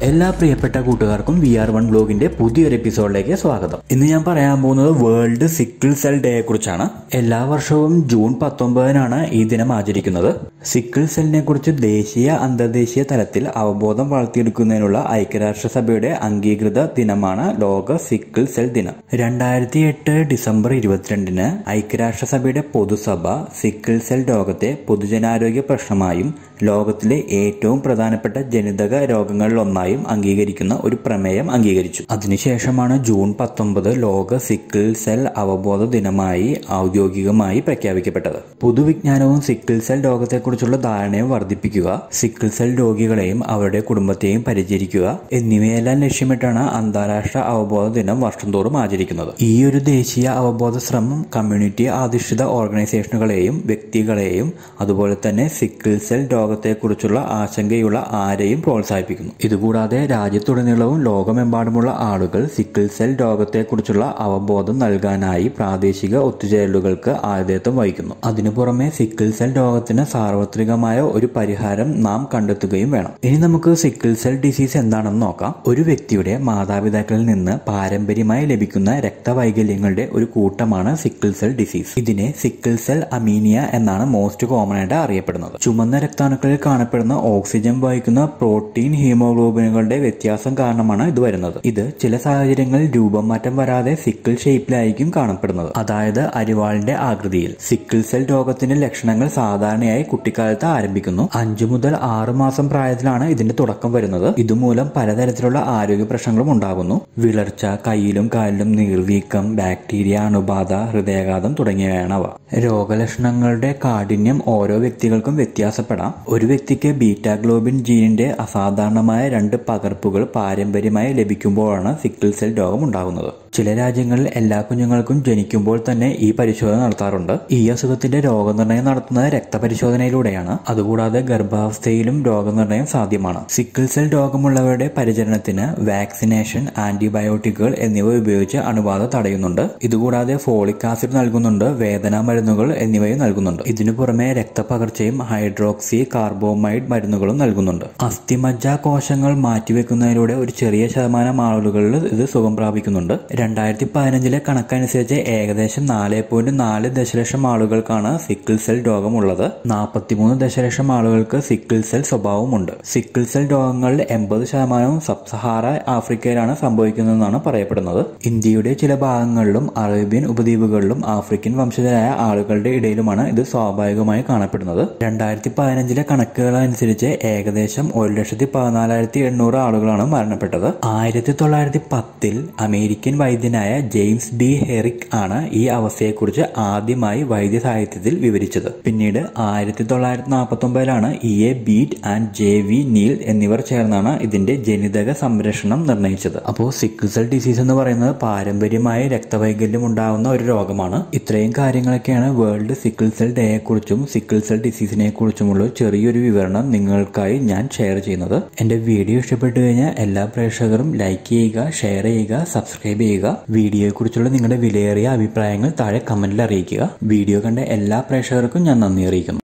എല്ലാ പ്രിയപ്പെട്ട കൂട്ടുകാർക്കും വി ആർ വൺ ബ്ലോഗിന്റെ പുതിയൊരു എപ്പിസോഡിലേക്ക് സ്വാഗതം ഇന്ന് ഞാൻ പറയാൻ പോകുന്നത് വേൾഡ് സിക്കിൾ സെൽ ഡേയെ കുറിച്ചാണ് എല്ലാ വർഷവും ജൂൺ പത്തൊമ്പതിനാണ് ഈ ദിനം ആചരിക്കുന്നത് സിക്കിൾ സെല്ലിനെ കുറിച്ച് ദേശീയ അന്തർദേശീയ തലത്തിൽ അവബോധം വളർത്തിയെടുക്കുന്നതിനുള്ള ഐക്യരാഷ്ട്രസഭയുടെ അംഗീകൃത ദിനമാണ് ലോക സിക്കിൾ സെൽ ദിനം രണ്ടായിരത്തി എട്ട് ഡിസംബർ ഇരുപത്തിരണ്ടിന് ഐക്യരാഷ്ട്രസഭയുടെ പൊതുസഭ സിക്കിൾ സെൽ രോഗത്തെ പൊതുജനാരോഗ്യ പ്രശ്നമായും ലോകത്തിലെ ഏറ്റവും പ്രധാനപ്പെട്ട ജനിതക രോഗങ്ങളിലൊന്നായും അംഗീകരിക്കുന്ന ഒരു പ്രമേയം അംഗീകരിച്ചു അതിനുശേഷമാണ് ജൂൺ പത്തൊമ്പത് ലോക സിക്കിൾ സെൽ അവബോധ ദിനമായി ഔദ്യോഗികമായി പ്രഖ്യാപിക്കപ്പെട്ടത് പൊതുവിജ്ഞാനവും സിക്കിൾ സെൽ രോഗത്തെക്കുറിച്ചുള്ള ധാരണയും വർദ്ധിപ്പിക്കുക സിക്കിൾ സെൽ രോഗികളെയും അവരുടെ കുടുംബത്തെയും പരിചരിക്കുക എന്നിവയെല്ലാം ലക്ഷ്യമിട്ടാണ് അന്താരാഷ്ട്ര അവബോധ ദിനം വർഷം തോറും ആചരിക്കുന്നത് ഈ ഒരു ദേശീയ അവബോധ ശ്രമം കമ്മ്യൂണിറ്റി അധിഷ്ഠിത ഓർഗനൈസേഷനുകളെയും വ്യക്തികളെയും അതുപോലെ തന്നെ സിക്കിൾ സെൽ രോഗത്തെക്കുറിച്ചുള്ള ആശങ്കയുള്ള ആരെയും പ്രോത്സാഹിപ്പിക്കുന്നു ഇതുകൂടാതെ രാജ്യത്തുടനീളവും ലോകമെമ്പാടുമുള്ള ആളുകൾ സിക്കിൾ സെൽ രോഗത്തെക്കുറിച്ചുള്ള അവബോധം നൽകാനായി പ്രാദേശിക ഒത്തുചേരലുകൾക്ക് ആതിഥേയത്വം വഹിക്കുന്നു അതിനു പുറമെ സിക്കിൾ സെൽ രോഗത്തിന് സാർവത്രികമായ ഒരു പരിഹാരം നാം കണ്ടെത്തുകയും വേണം ഇനി നമുക്ക് സിക്കിൾ സെൽ ഡിസീസ് എന്താണെന്ന് നോക്കാം ഒരു വ്യക്തിയുടെ മാതാപിതാക്കളിൽ നിന്ന് പാരമ്പര്യമായി ലഭിക്കുന്ന രക്തവൈകല്യങ്ങളുടെ ഒരു കൂട്ടമാണ് സിക്കിൾ സെൽ ഡിസീസ് ഇതിനെ സിക്കിൾ സെൽ അമീനിയ എന്നാണ് മോസ്റ്റ് കോമൺ ആയിട്ട് അറിയപ്പെടുന്നത് ചുമന്ന രക്താണുക്കളിൽ കാണപ്പെടുന്ന ഓക്സിജൻ വഹിക്കുന്ന പ്രോട്ടീൻ ഹീമോഗ്ലോബിനുകളുടെ വ്യത്യാസം കാരണമാണ് ഇത് വരുന്നത് ഇത് ചില സാഹചര്യങ്ങളിൽ രൂപം മാറ്റം വരാതെ സിക്കിൾ ഷേപ്പിലായിരിക്കും കാണപ്പെടുന്നത് അതായത് അരിവാളിന്റെ ആകൃതിയിൽ സിക്കിൾ സെൽ രോഗത്തിന്റെ ലക്ഷണങ്ങൾ സാധാരണയായി കുട്ടിക്കാലത്ത് ആരംഭിക്കുന്നു അഞ്ചു മുതൽ ആറ് മാസം പ്രായത്തിലാണ് ഇതിന്റെ തുടക്കം വരുന്നത് ഇതുമൂലം പലതരത്തിലുള്ള ആരോഗ്യ പ്രശ്നങ്ങളും ഉണ്ടാകുന്നു വിളർച്ച കയ്യിലും കാലിലും നീർവീക്കം ബാക്ടീരിയ അണുബാധ ഹൃദയാഘാതം തുടങ്ങിയവയാണ് അവ രോഗലക്ഷണങ്ങളുടെ കാഠിന്യം ഓരോ വ്യക്തികൾക്കും വ്യത്യാസപ്പെടാം ഒരു വ്യക്തിക്ക് ബീറ്റാഗ്ലോബിൻ ജീനിന്റെ അസാധാരണമായ രണ്ട് പകർപ്പുകൾ പാരമ്പര്യമായി ലഭിക്കുമ്പോഴാണ് സിക്കിൾ സെൽ രോഗം ഉണ്ടാകുന്നത് ചില രാജ്യങ്ങളിൽ എല്ലാ കുഞ്ഞുങ്ങൾക്കും ജനിക്കുമ്പോൾ തന്നെ ഈ പരിശോധന നടത്താറുണ്ട് ഈ അസുഖത്തിന്റെ രോഗനിർണയം നടത്തുന്നത് രക്തപരിശോധനയിലൂടെയാണ് അതുകൂടാതെ ഗർഭാവസ്ഥയിലും രോഗനിർണയം സാധ്യമാണ് സിക്കിൾ സെൽ രോഗമുള്ളവരുടെ പരിചരണത്തിന് വാക്സിനേഷൻ ആന്റിബയോട്ടിക്കുകൾ എന്നിവ ഉപയോഗിച്ച് അണുബാധ തടയുന്നുണ്ട് ഇതുകൂടാതെ ഫോളിക് ആസിഡ് നൽകുന്നുണ്ട് വേദനാ മരുന്നുകൾ എന്നിവയും നൽകുന്നുണ്ട് ഇതിനു പുറമെ രക്തപകർച്ചയും ഹൈഡ്രോക്സി കാർബോമൈഡ് മരുന്നുകളും നൽകുന്നുണ്ട് അസ്ഥിമജ്ജ കോശങ്ങൾ മാറ്റിവെക്കുന്നതിലൂടെ ഒരു ചെറിയ ശതമാനം ആളുകളിൽ ഇത് സുഖം പ്രാപിക്കുന്നുണ്ട് രണ്ടായിരത്തി പതിനഞ്ചിലെ കണക്കനുസരിച്ച് ഏകദേശം നാല് പോയിന്റ് നാല് ദശലക്ഷം ആളുകൾക്കാണ് സിക്കിൾ സെൽ രോഗമുള്ളത് നാൽപ്പത്തിമൂന്ന് ദശലക്ഷം ആളുകൾക്ക് സിക്കിൾ സെൽ സ്വഭാവമുണ്ട് സിക്കിൾ സെൽ രോഗങ്ങളിൽ എൺപത് ശതമാനവും സബ് സഹാറ ആഫ്രിക്കയിലാണ് സംഭവിക്കുന്നതെന്നാണ് പറയപ്പെടുന്നത് ഇന്ത്യയുടെ ചില ഭാഗങ്ങളിലും അറേബ്യൻ ഉപദ്വീപുകളിലും ആഫ്രിക്കൻ വംശജരായ ആളുകളുടെ ഇടയിലുമാണ് ഇത് സ്വാഭാവികമായി കാണപ്പെടുന്നത് രണ്ടായിരത്തി പതിനഞ്ചിലെ കണക്കുകൾ അനുസരിച്ച് ഏകദേശം ഒരു ലക്ഷത്തി പതിനാലായിരത്തി എണ്ണൂറ് ആളുകളാണ് മരണപ്പെട്ടത് ആയിരത്തി തൊള്ളായിരത്തി പത്തിൽ അമേരിക്കൻ വൈദ്യനായ ജെയിംസ് ഡി ഹെറിക് ആണ് ഈ അവസ്ഥയെക്കുറിച്ച് ആദ്യമായി വൈദ്യസാഹിത്യത്തിൽ വിവരിച്ചത് പിന്നീട് ആയിരത്തി തൊള്ളായിരത്തി നാൽപ്പത്തി ഒമ്പതിലാണ് E A Beet and J V Neel എന്നിവർ ചേർന്നാണ് ഇതിന്റെ ജനിതക സംരക്ഷണം നിർണയിച്ചത് അപ്പോൾ സിക്കിൾ സെൽ ഡിസീസ് എന്ന് പറയുന്നത് പാരമ്പര്യമായി രക്തവൈകല്യം ഉണ്ടാകുന്ന ഒരു രോഗമാണ് ഇത്രയും കാര്യങ്ങളൊക്കെയാണ് വേൾഡ് സിക്കിൾ സെൽ ഡേയെ കുറിച്ചും സിക്കിൾ സെൽ ഡിസീസിനെ കുറിച്ചുമുള്ള ചെറിയൊരു വിവരണം നിങ്ങൾക്കായി ഞാൻ ഷെയർ ചെയ്യുന്നത് എന്റെ വീഡിയോ ഇഷ്ടപ്പെട്ടു കഴിഞ്ഞാൽ എല്ലാ പ്രേക്ഷകരും ലൈക്ക് ചെയ്യുക ഷെയർ ചെയ്യുക സബ്സ്ക്രൈബ് ചെയ്യുക വീഡിയോയെക്കുറിച്ചുള്ള നിങ്ങളുടെ വിലയേറിയ അഭിപ്രായങ്ങൾ താഴെ കമന്റിൽ അറിയിക്കുക വീഡിയോ കണ്ട എല്ലാ പ്രേക്ഷകർക്കും ഞാൻ നന്ദി അറിയിക്കുന്നു